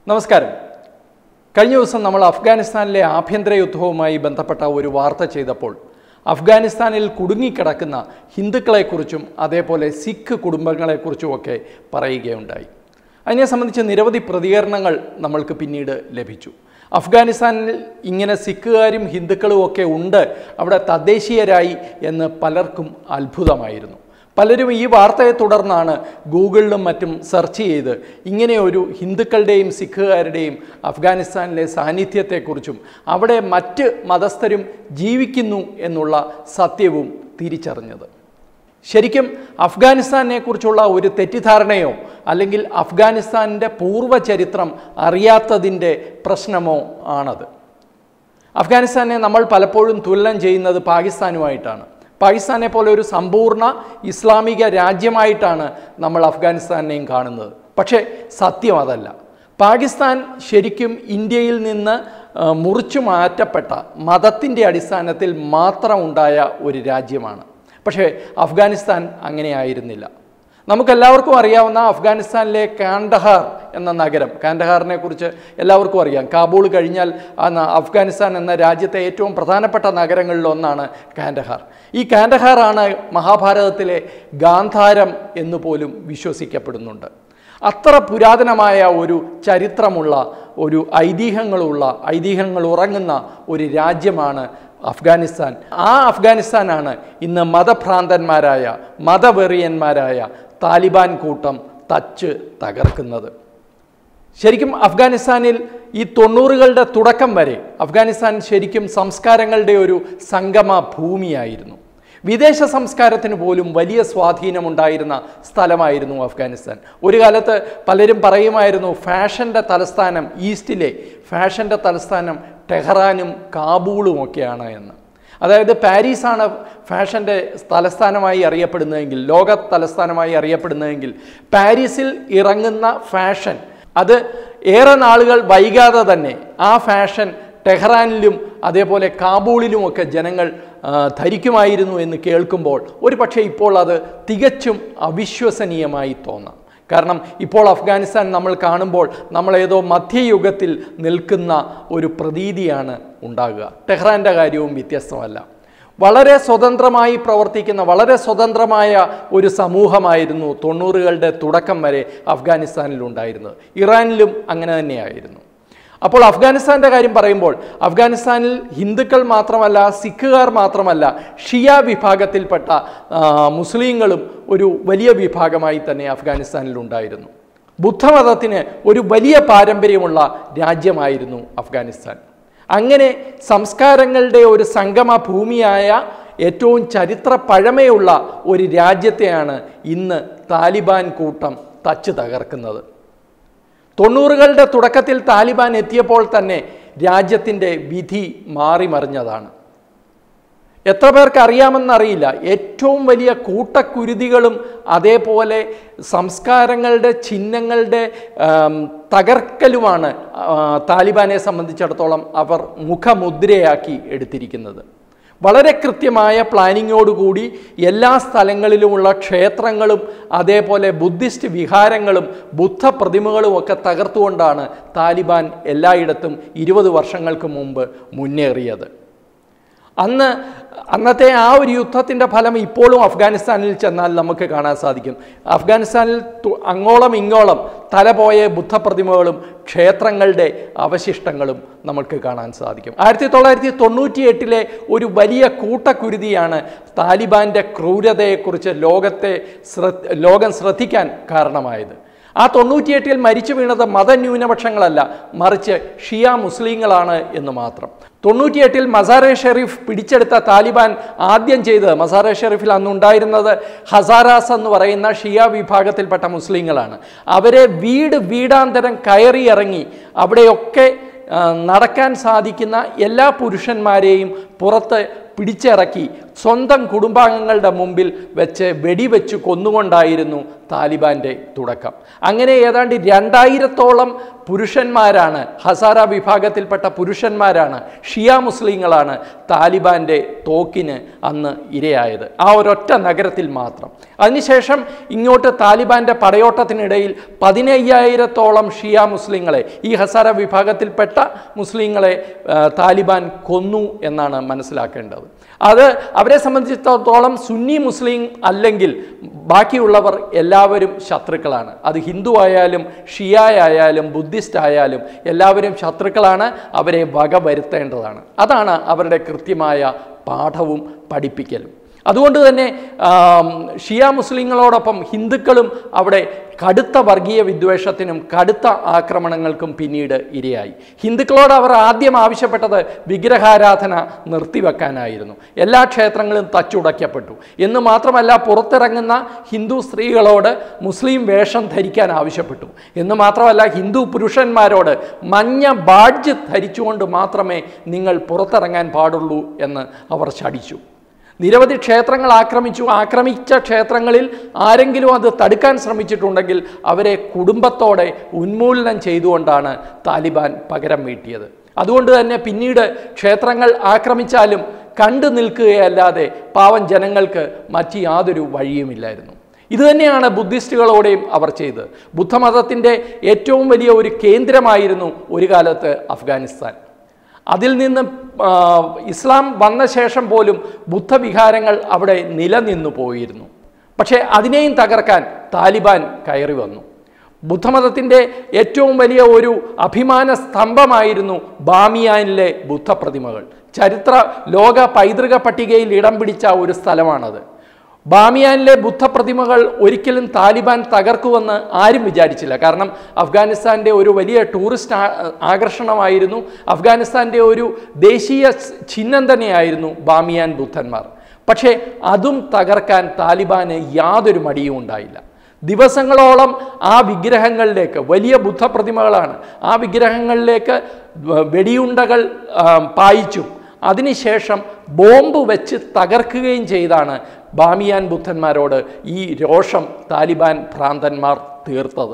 നമസ്കാരം കഴിഞ്ഞ ദിവസം നമ്മൾ അഫ്ഗാനിസ്ഥാനിലെ ആഭ്യന്തര യുദ്ധവുമായി ബന്ധപ്പെട്ട ഒരു വാർത്ത ചെയ്തപ്പോൾ അഫ്ഗാനിസ്ഥാനിൽ കുടുങ്ങിക്കിടക്കുന്ന ഹിന്ദുക്കളെക്കുറിച്ചും അതേപോലെ സിഖ് കുടുംബങ്ങളെക്കുറിച്ചുമൊക്കെ പറയുകയുണ്ടായി അതിനെ സംബന്ധിച്ച് നിരവധി പ്രതികരണങ്ങൾ നമ്മൾക്ക് പിന്നീട് ലഭിച്ചു അഫ്ഗാനിസ്ഥാനിൽ ഇങ്ങനെ സിഖുകാരും ഹിന്ദുക്കളും ഒക്കെ ഉണ്ട് അവിടെ തദ്ദേശീയരായി എന്ന് പലർക്കും അത്ഭുതമായിരുന്നു പലരും ഈ വാർത്തയെ തുടർന്നാണ് ഗൂഗിളിലും മറ്റും സെർച്ച് ചെയ്ത് ഇങ്ങനെ ഒരു ഹിന്ദുക്കളുടെയും സിഖുകാരുടെയും അഫ്ഗാനിസ്ഥാനിലെ സാന്നിധ്യത്തെക്കുറിച്ചും അവിടെ മറ്റ് മതസ്ഥരും ജീവിക്കുന്നു എന്നുള്ള സത്യവും തിരിച്ചറിഞ്ഞത് ശരിക്കും അഫ്ഗാനിസ്ഥാനെ കുറിച്ചുള്ള ഒരു തെറ്റിദ്ധാരണയോ അല്ലെങ്കിൽ അഫ്ഗാനിസ്ഥാനിൻ്റെ പൂർവ്വചരിത്രം അറിയാത്തതിൻ്റെ പ്രശ്നമോ ആണത് അഫ്ഗാനിസ്ഥാനെ നമ്മൾ പലപ്പോഴും തുലനം ചെയ്യുന്നത് പാകിസ്ഥാനുമായിട്ടാണ് പാകിസ്ഥാനെ പോലെ ഒരു സമ്പൂർണ്ണ ഇസ്ലാമിക രാജ്യമായിട്ടാണ് നമ്മൾ അഫ്ഗാനിസ്ഥാനെയും കാണുന്നത് പക്ഷേ സത്യം അതല്ല പാകിസ്ഥാൻ ശരിക്കും ഇന്ത്യയിൽ നിന്ന് ആ, മുറിച്ചു മാറ്റപ്പെട്ട മതത്തിൻ്റെ അടിസ്ഥാനത്തിൽ മാത്രം ഉണ്ടായ ഒരു രാജ്യമാണ് പക്ഷേ അഫ്ഗാനിസ്ഥാൻ അങ്ങനെ ആയിരുന്നില്ല നമുക്കെല്ലാവർക്കും അറിയാവുന്ന അഫ്ഗാനിസ്ഥാനിലെ കാണ്ടഹാർ എന്ന നഗരം കാണ്ടഹാറിനെ കുറിച്ച് എല്ലാവർക്കും അറിയാം കാബൂൾ കഴിഞ്ഞാൽ ആ ന- അഫ്ഗാനിസ്ഥാൻ എന്ന രാജ്യത്തെ ഏറ്റവും പ്രധാനപ്പെട്ട നഗരങ്ങളിൽ ഒന്നാണ് കാണ്ടഹാർ ഈ കാണ്ടഹാറാണ് മഹാഭാരതത്തിലെ ഗാന്ധാരം എന്ന് പോലും വിശ്വസിക്കപ്പെടുന്നുണ്ട് അത്ര പുരാതനമായ ഒരു ചരിത്രമുള്ള ഒരു ഐതിഹ്യങ്ങളുള്ള ഐതിഹ്യങ്ങൾ ഉറങ്ങുന്ന ഒരു രാജ്യമാണ് അഫ്ഗാനിസ്ഥാൻ ആ അഫ്ഗാനിസ്ഥാനാണ് ഇന്ന് മതഭ്രാന്തന്മാരായ മതവെറിയന്മാരായ താലിബാൻ കൂട്ടം തച്ച് തകർക്കുന്നത് ശരിക്കും അഫ്ഗാനിസ്ഥാനിൽ ഈ തൊണ്ണൂറുകളുടെ തുടക്കം വരെ അഫ്ഗാനിസ്ഥാൻ ശരിക്കും സംസ്കാരങ്ങളുടെ ഒരു സംഗമ ഭൂമിയായിരുന്നു വിദേശ സംസ്കാരത്തിന് പോലും വലിയ സ്വാധീനമുണ്ടായിരുന്ന സ്ഥലമായിരുന്നു അഫ്ഗാനിസ്ഥാൻ ഒരു കാലത്ത് പലരും പറയുമായിരുന്നു ഫാഷൻ്റെ തലസ്ഥാനം ഈസ്റ്റിലെ ഫാഷൻ്റെ തലസ്ഥാനം ടെഹ്റാനും കാബൂളും ഒക്കെയാണ് എന്ന് അതായത് പാരീസാണ് ഫാഷൻ്റെ തലസ്ഥാനമായി അറിയപ്പെടുന്നതെങ്കിൽ ലോക തലസ്ഥാനമായി അറിയപ്പെടുന്നതെങ്കിൽ പാരീസിൽ ഇറങ്ങുന്ന ഫാഷൻ അത് ഏറെ നാളുകൾ വൈകാതെ തന്നെ ആ ഫാഷൻ ടെഹ്റാനിലും അതേപോലെ കാബൂളിലുമൊക്കെ ജനങ്ങൾ ആ, ധരിക്കുമായിരുന്നു എന്ന് കേൾക്കുമ്പോൾ ഒരു പക്ഷേ ഇപ്പോൾ അത് തികച്ചും അവിശ്വസനീയമായി തോന്നാം കാരണം ഇപ്പോൾ അഫ്ഗാനിസ്ഥാൻ നമ്മൾ കാണുമ്പോൾ നമ്മളേതോ മധ്യയുഗത്തിൽ നിൽക്കുന്ന ഒരു പ്രതീതിയാണ് ഉണ്ടാകുക ടെഹ്റാൻ്റെ കാര്യവും വ്യത്യസ്തമല്ല വളരെ സ്വതന്ത്രമായി പ്രവർത്തിക്കുന്ന വളരെ സ്വതന്ത്രമായ ഒരു സമൂഹമായിരുന്നു തൊണ്ണൂറുകളുടെ തുടക്കം വരെ അഫ്ഗാനിസ്ഥാനിൽ ഉണ്ടായിരുന്നത് ഇറാനിലും അങ്ങനെ തന്നെയായിരുന്നു അപ്പോൾ അഫ്ഗാനിസ്ഥാൻ്റെ കാര്യം പറയുമ്പോൾ അഫ്ഗാനിസ്ഥാനിൽ ഹിന്ദുക്കൾ മാത്രമല്ല സിഖുകാർ മാത്രമല്ല ഷിയ വിഭാഗത്തിൽപ്പെട്ട ആ, മുസ്ലിങ്ങളും ഒരു വലിയ വിഭാഗമായി തന്നെ അഫ്ഗാനിസ്ഥാനിൽ ഉണ്ടായിരുന്നു ബുദ്ധമതത്തിന് ഒരു വലിയ പാരമ്പര്യമുള്ള രാജ്യമായിരുന്നു അഫ്ഗാനിസ്ഥാൻ അങ്ങനെ സംസ്കാരങ്ങളുടെ ഒരു സംഗമ ഭൂമിയായ ഏറ്റവും ചരിത്ര പഴമയുള്ള ഒരു രാജ്യത്തെയാണ് ഇന്ന് താലിബാൻ കൂട്ടം തച്ച് തകർക്കുന്നത് തൊണ്ണൂറുകളുടെ തുടക്കത്തിൽ താലിബാൻ എത്തിയപ്പോൾ തന്നെ രാജ്യത്തിൻ്റെ വിധി മാറിമറിഞ്ഞതാണ് എത്ര പേർക്ക് അറിയാമെന്നറിയില്ല ഏറ്റവും വലിയ കൂട്ടക്കുരുതികളും അതേപോലെ സംസ്കാരങ്ങളുടെ ചിഹ്നങ്ങളുടെ ആം, തകർക്കലുമാണ് ആ, താലിബാനെ സംബന്ധിച്ചിടത്തോളം അവർ മുഖമുദ്രയാക്കി എടുത്തിരിക്കുന്നത് വളരെ കൃത്യമായ പ്ലാനിങ്ങോടുകൂടി എല്ലാ സ്ഥലങ്ങളിലുമുള്ള ക്ഷേത്രങ്ങളും അതേപോലെ ബുദ്ധിസ്റ്റ് വിഹാരങ്ങളും ബുദ്ധ പ്രതിമകളും ഒക്കെ തകർത്തുകൊണ്ടാണ് താലിബാൻ എല്ലായിടത്തും ഇരുപത് വർഷങ്ങൾക്ക് മുമ്പ് മുന്നേറിയത് അന്ന് അന്നത്തെ ആ ഒരു യുദ്ധത്തിൻ്റെ ഫലം ഇപ്പോഴും അഫ്ഗാനിസ്ഥാനിൽ ചെന്നാൽ നമുക്ക് കാണാൻ സാധിക്കും അഫ്ഗാനിസ്ഥാനിൽ തു- അങ്ങോളം ഇങ്ങോളം തല പോയ ബുദ്ധപ്രതിമകളും ക്ഷേത്രങ്ങളുടെ അവശിഷ്ടങ്ങളും നമുക്ക് കാണാൻ സാധിക്കും ആയിരത്തി തൊള്ളായിരത്തി തൊണ്ണൂറ്റി എട്ടിലെ ഒരു വലിയ കൂട്ടക്കുരുതിയാണ് താലിബാൻ്റെ ക്രൂരതയെക്കുറിച്ച് ലോകത്തെ ശ്രദ്ധ ലോകം ശ്രദ്ധിക്കാൻ കാരണമായത് ആ തൊണ്ണൂറ്റിയെട്ടിൽ മരിച്ചു വീണത് മതന്യൂനപക്ഷങ്ങളല്ല മറിച്ച് ഷിയ മുസ്ലിങ്ങളാണ് എന്ന് മാത്രം തൊണ്ണൂറ്റിയെട്ടിൽ മസാറെ ഷെരീഫ് പിടിച്ചെടുത്ത താലിബാൻ ആദ്യം ചെയ്തത് മസാറെ ഷെരീഫിൽ അന്നുണ്ടായിരുന്നത് ഹസാറാസ് എന്ന് പറയുന്ന ഷിയ വിഭാഗത്തിൽപ്പെട്ട മുസ്ലിങ്ങളാണ് അവരെ വീട് വീടാന്തരം കയറി ഇറങ്ങി അവിടെയൊക്കെ ആ, നടക്കാൻ സാധിക്കുന്ന എല്ലാ പുരുഷന്മാരെയും പുറത്ത് പിടിച്ചിറക്കി സ്വന്തം കുടുംബാംഗങ്ങളുടെ മുമ്പിൽ വെച്ച് വെടിവെച്ച് കൊന്നുകൊണ്ടായിരുന്നു താലിബാന്റെ തുടക്കം അങ്ങനെ ഏതാണ്ട് രണ്ടായിരത്തോളം പുരുഷന്മാരാണ് ഹസാര വിഭാഗത്തിൽപ്പെട്ട പുരുഷന്മാരാണ് ഷിയ മുസ്ലിങ്ങളാണ് താലിബാന്റെ തോക്കിന് അന്ന് ഇരയായത് ആ ഒരൊറ്റ നഗരത്തിൽ മാത്രം അതിനുശേഷം ഇങ്ങോട്ട് താലിബാന്റെ പടയോട്ടത്തിനിടയിൽ പതിനയ്യായിരത്തോളം ഷിയ മുസ്ലിങ്ങളെ ഈ ഹസാര വിഭാഗത്തിൽപ്പെട്ട മുസ്ലിങ്ങളെ ആ, താലിബാൻ കൊന്നു എന്നാണ് മനസ്സിലാക്കേണ്ടത് അത് അവരെ സംബന്ധിച്ചിടത്തോളം സുന്നി മുസ്ലിം അല്ലെങ്കിൽ ബാക്കിയുള്ളവർ എല്ലാവരും ശത്രുക്കളാണ് അത് ഹിന്ദു ആയാലും ഷിയായാലും ബുദ്ധിസ്റ്റ് ആയാലും എല്ലാവരും ശത്രുക്കളാണ് അവരെ വക വരുത്തേണ്ടതാണ് അതാണ് അവരുടെ കൃത്യമായ പാഠവും പഠിപ്പിക്കലും അതുകൊണ്ട് തന്നെ ആം, ഷിയ മുസ്ലിങ്ങളോടൊപ്പം ഹിന്ദുക്കളും അവിടെ കടുത്ത വർഗീയ വിദ്വേഷത്തിനും കടുത്ത ആക്രമണങ്ങൾക്കും പിന്നീട് ഇരയായി ഹിന്ദുക്കളോട് അവർ ആദ്യം ആവശ്യപ്പെട്ടത് വിഗ്രഹാരാധന നിർത്തിവെക്കാനായിരുന്നു എല്ലാ ക്ഷേത്രങ്ങളും തച്ചുടയ്ക്കപ്പെട്ടു എന്ന് മാത്രമല്ല പുറത്തിറങ്ങുന്ന ഹിന്ദു സ്ത്രീകളോട് മുസ്ലിം വേഷം ധരിക്കാൻ ആവശ്യപ്പെട്ടു എന്ന് മാത്രമല്ല ഹിന്ദു പുരുഷന്മാരോട് മഞ്ഞ ബാഡ്ജ് ധരിച്ചുകൊണ്ട് മാത്രമേ നിങ്ങൾ പുറത്തിറങ്ങാൻ പാടുള്ളൂ എന്ന് അവർ ശടിച്ചു നിരവധി ക്ഷേത്രങ്ങൾ ആക്രമിച്ചു ആക്രമിച്ച ക്ഷേത്രങ്ങളിൽ ആരെങ്കിലും അത് തടുക്കാൻ ശ്രമിച്ചിട്ടുണ്ടെങ്കിൽ അവരെ കുടുംബത്തോടെ ഉന്മൂലനം ചെയ്തുകൊണ്ടാണ് താലിബാൻ പകരം വീട്ടിയത് അതുകൊണ്ട് തന്നെ പിന്നീട് ക്ഷേത്രങ്ങൾ ആക്രമിച്ചാലും കണ്ടു നിൽക്കുകയല്ലാതെ പാവം ജനങ്ങൾക്ക് മറ്റ് യാതൊരു വഴിയുമില്ലായിരുന്നു ഇതുതന്നെയാണ് ബുദ്ധിസ്റ്റുകളോടെയും അവർ ചെയ്തത് ബുദ്ധമതത്തിൻ്റെ ഏറ്റവും വലിയ ഒരു കേന്ദ്രമായിരുന്നു ഒരു കാലത്ത് അഫ്ഗാനിസ്ഥാൻ അതിൽ നിന്ന് ആ, ഇസ്ലാം വന്ന ശേഷം പോലും ബുദ്ധവിഹാരങ്ങൾ അവിടെ നിലനിന്നു പോയിരുന്നു പക്ഷേ അതിനെയും തകർക്കാൻ താലിബാൻ കയറി വന്നു ബുദ്ധമതത്തിൻ്റെ ഏറ്റവും വലിയ ഒരു അഭിമാന സ്തംഭമായിരുന്നു ബാമിയാനിലെ ബുദ്ധപ്രതിമകൾ ചരിത്ര ലോക പൈതൃക പട്ടികയിൽ ഇടം പിടിച്ച ഒരു സ്ഥലമാണത് ബാമിയാനിലെ ബുദ്ധപ്രതിമകൾ ഒരിക്കലും താലിബാൻ തകർക്കുമെന്ന് ആരും വിചാരിച്ചില്ല കാരണം അഫ്ഗാനിസ്ഥാൻ്റെ ഒരു വലിയ ടൂറിസ്റ്റ് ആ- ആകർഷണമായിരുന്നു അഫ്ഗാനിസ്ഥാൻ്റെ ഒരു ദേശീയ സ് ചിഹ്നം തന്നെയായിരുന്നു ബാമിയാൻ ബുദ്ധന്മാർ പക്ഷേ അതും തകർക്കാൻ താലിബാന് യാതൊരു മടിയും ഉണ്ടായില്ല ദിവസങ്ങളോളം ആ വിഗ്രഹങ്ങളിലേക്ക് വലിയ ബുദ്ധപ്രതിമകളാണ് ആ വിഗ്രഹങ്ങളിലേക്ക് വ- വെടിയുണ്ടകൾ ആ, പായിച്ചും അതിനുശേഷം ബോംബ് വെച്ച് തകർക്കുകയും ചെയ്താണ് ബാമിയാൻ ബുദ്ധന്മാരോട് ഈ രോഷം താലിബാൻ ഭ്രാന്തന്മാർ തീർത്തത്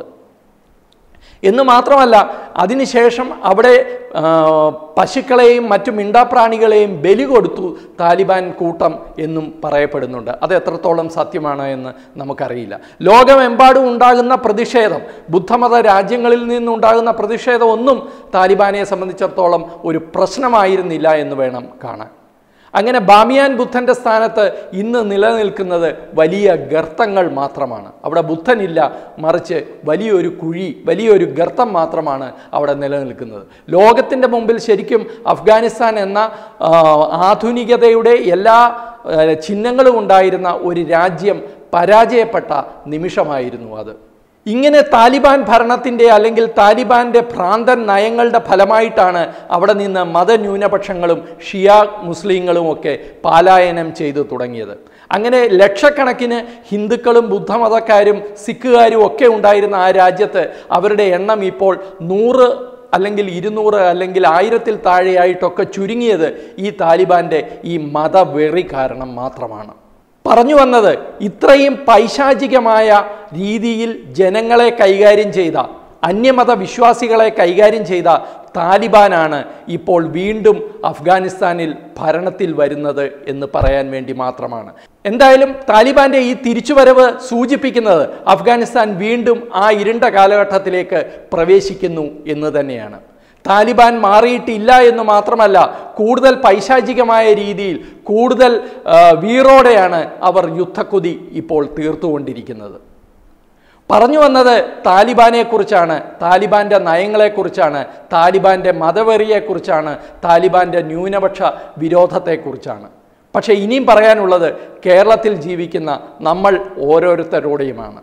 എന്ന് മാത്രമല്ല അതിനുശേഷം അവിടെ ആ, പശുക്കളെയും മറ്റു മിണ്ടാപ്രാണികളെയും ബലി കൊടുത്തു താലിബാൻ കൂട്ടം എന്നും പറയപ്പെടുന്നുണ്ട് അത് എത്രത്തോളം സത്യമാണ് എന്ന് നമുക്കറിയില്ല ലോകമെമ്പാടും ഉണ്ടാകുന്ന പ്രതിഷേധം ബുദ്ധമത രാജ്യങ്ങളിൽ നിന്നുണ്ടാകുന്ന പ്രതിഷേധം ഒന്നും താലിബാനെ സംബന്ധിച്ചിടത്തോളം ഒരു പ്രശ്നമായിരുന്നില്ല എന്ന് വേണം കാണാൻ അങ്ങനെ ബാമിയാൻ ബുദ്ധൻ്റെ സ്ഥാനത്ത് ഇന്ന് നിലനിൽക്കുന്നത് വലിയ ഗർത്തങ്ങൾ മാത്രമാണ് അവിടെ ബുദ്ധനില്ല മറിച്ച് വലിയൊരു കുഴി വലിയൊരു ഗർത്തം മാത്രമാണ് അവിടെ നിലനിൽക്കുന്നത് ലോകത്തിൻ്റെ മുമ്പിൽ ശരിക്കും അഫ്ഗാനിസ്ഥാൻ എന്ന ആ, ആധുനികതയുടെ എല്ലാ ആ, ചിഹ്നങ്ങളും ഉണ്ടായിരുന്ന ഒരു രാജ്യം പരാജയപ്പെട്ട നിമിഷമായിരുന്നു അത് ഇങ്ങനെ താലിബാൻ ഭരണത്തിൻ്റെ അല്ലെങ്കിൽ താലിബാന്റെ ഭ്രാന്തൻ നയങ്ങളുടെ ഫലമായിട്ടാണ് അവിടെ നിന്ന് മതന്യൂനപക്ഷങ്ങളും ഷിയ മുസ്ലിങ്ങളും ഒക്കെ പലായനം ചെയ്തു തുടങ്ങിയത് അങ്ങനെ ലക്ഷക്കണക്കിന് ഹിന്ദുക്കളും ബുദ്ധമതക്കാരും സിഖുകാരും ഒക്കെ ഉണ്ടായിരുന്ന ആ രാജ്യത്ത് അവരുടെ എണ്ണം ഇപ്പോൾ നൂറ് അല്ലെങ്കിൽ ഇരുന്നൂറ് അല്ലെങ്കിൽ ആയിരത്തിൽ താഴെയായിട്ടൊക്കെ ചുരുങ്ങിയത് ഈ താലിബാന്റെ ഈ മതവെറി കാരണം മാത്രമാണ് പറഞ്ഞു വന്നത് ഇത്രയും പൈശാചികമായ രീതിയിൽ ജനങ്ങളെ കൈകാര്യം ചെയ്ത അന്യമത വിശ്വാസികളെ കൈകാര്യം ചെയ്ത താലിബാനാണ് ഇപ്പോൾ വീണ്ടും അഫ്ഗാനിസ്ഥാനിൽ ഭരണത്തിൽ വരുന്നത് എന്ന് പറയാൻ വേണ്ടി മാത്രമാണ് എന്തായാലും താലിബാന്റെ ഈ തിരിച്ചുവരവ് സൂചിപ്പിക്കുന്നത് അഫ്ഗാനിസ്ഥാൻ വീണ്ടും ആ ഇരുണ്ട കാലഘട്ടത്തിലേക്ക് പ്രവേശിക്കുന്നു എന്ന് തന്നെയാണ് താലിബാൻ മാറിയിട്ടില്ല എന്ന് മാത്രമല്ല കൂടുതൽ പൈശാചികമായ രീതിയിൽ കൂടുതൽ ആ, വീറോടെയാണ് അവർ യുദ്ധക്കൊതി ഇപ്പോൾ തീർത്തുകൊണ്ടിരിക്കുന്നത് പറഞ്ഞു വന്നത് താലിബാനെ കുറിച്ചാണ് താലിബാന്റെ നയങ്ങളെക്കുറിച്ചാണ് താലിബാന്റെ മതവെറിയെക്കുറിച്ചാണ് താലിബാന്റെ ന്യൂനപക്ഷ വിരോധത്തെക്കുറിച്ചാണ് പക്ഷേ ഇനിയും പറയാനുള്ളത് കേരളത്തിൽ ജീവിക്കുന്ന നമ്മൾ ഓരോരുത്തരോടെയുമാണ്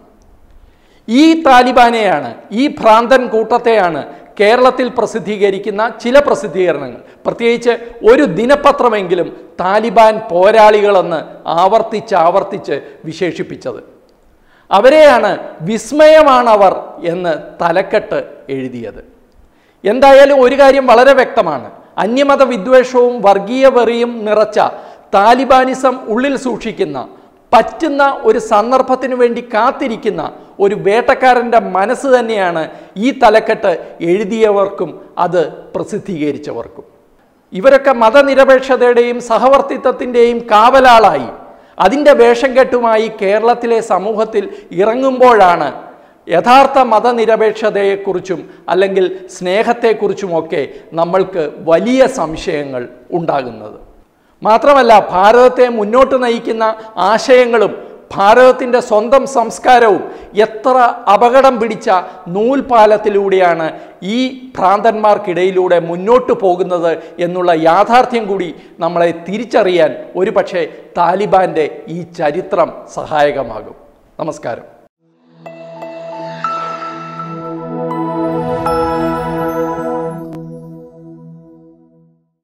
ഈ താലിബാനെയാണ് ഈ ഭ്രാന്തൻ കൂട്ടത്തെയാണ് കേരളത്തിൽ പ്രസിദ്ധീകരിക്കുന്ന ചില പ്രസിദ്ധീകരണങ്ങൾ പ്രത്യേകിച്ച് ഒരു ദിനപത്രമെങ്കിലും താലിബാൻ പോരാളികളെന്ന് ആവർത്തിച്ച് ആവർത്തിച്ച് വിശേഷിപ്പിച്ചത് അവരെയാണ് വിസ്മയമാണവർ എന്ന് തലക്കെട്ട് എഴുതിയത് എന്തായാലും ഒരു കാര്യം വളരെ വ്യക്തമാണ് അന്യമത വിദ്വേഷവും വർഗീയ വെറിയും നിറച്ച താലിബാനിസം ഉള്ളിൽ സൂക്ഷിക്കുന്ന പറ്റുന്ന ഒരു സന്ദർഭത്തിനു വേണ്ടി കാത്തിരിക്കുന്ന ഒരു വേട്ടക്കാരൻ്റെ മനസ്സ് തന്നെയാണ് ഈ തലക്കെട്ട് എഴുതിയവർക്കും അത് പ്രസിദ്ധീകരിച്ചവർക്കും ഇവരൊക്കെ മതനിരപേക്ഷതയുടെയും സഹവർത്തിത്വത്തിൻ്റെയും കാവലാളായി അതിൻ്റെ വേഷം കെട്ടുമായി കേരളത്തിലെ സമൂഹത്തിൽ ഇറങ്ങുമ്പോഴാണ് യഥാർത്ഥ മതനിരപേക്ഷതയെക്കുറിച്ചും അല്ലെങ്കിൽ സ്നേഹത്തെക്കുറിച്ചുമൊക്കെ നമ്മൾക്ക് വലിയ സംശയങ്ങൾ ഉണ്ടാകുന്നത് മാത്രമല്ല ഭാരതത്തെ മുന്നോട്ട് നയിക്കുന്ന ആശയങ്ങളും ഭാരതത്തിൻ്റെ സ്വന്തം സംസ്കാരവും എത്ര അപകടം പിടിച്ച നൂൽപാലത്തിലൂടെയാണ് ഈ ഭ്രാന്തന്മാർക്കിടയിലൂടെ മുന്നോട്ട് പോകുന്നത് എന്നുള്ള യാഥാർത്ഥ്യം കൂടി നമ്മളെ തിരിച്ചറിയാൻ ഒരുപക്ഷെ താലിബാൻ്റെ ഈ ചരിത്രം സഹായകമാകും നമസ്കാരം